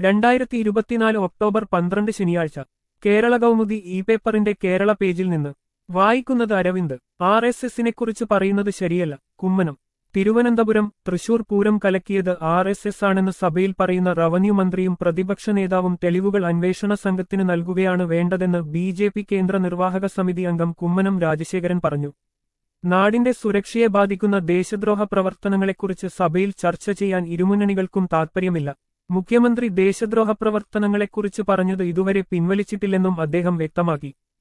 രണ്ടായിരത്തി ഇരുപത്തിനാല് ഒക്ടോബർ പന്ത്രണ്ട് ശനിയാഴ്ച കേരള കൗമുദി ഇ പേപ്പറിന്റെ കേരള പേജിൽ നിന്ന് വായിക്കുന്നത് അരവിന്ദ് ആർ എസ് എസിനെക്കുറിച്ച് പറയുന്നത് ശരിയല്ല കുമ്മനം തിരുവനന്തപുരം തൃശൂർ പൂരം കലക്കിയത് ആർ എസ് എസ് ആണെന്ന് സഭയിൽ പറയുന്ന റവന്യൂ മന്ത്രിയും പ്രതിപക്ഷ നേതാവും തെളിവുകൾ അന്വേഷണ സംഘത്തിന് നൽകുകയാണ് വേണ്ടതെന്ന് ബി ജെ പി കേന്ദ്ര നിർവാഹക സമിതി അംഗം കുമ്മനം രാജശേഖരൻ പറഞ്ഞു നാടിന്റെ സുരക്ഷയെ ബാധിക്കുന്ന ദേശദ്രോഹ പ്രവർത്തനങ്ങളെക്കുറിച്ച് സഭയിൽ ചർച്ച ചെയ്യാൻ ഇരുമുന്നണികൾക്കും താൽപ്പര്യമില്ല മുഖ്യമന്ത്രി ദേശദ്രോഹ പ്രവർത്തനങ്ങളെക്കുറിച്ച് പറഞ്ഞത് ഇതുവരെ പിൻവലിച്ചിട്ടില്ലെന്നും അദ്ദേഹം വ്യക്തമാക്കി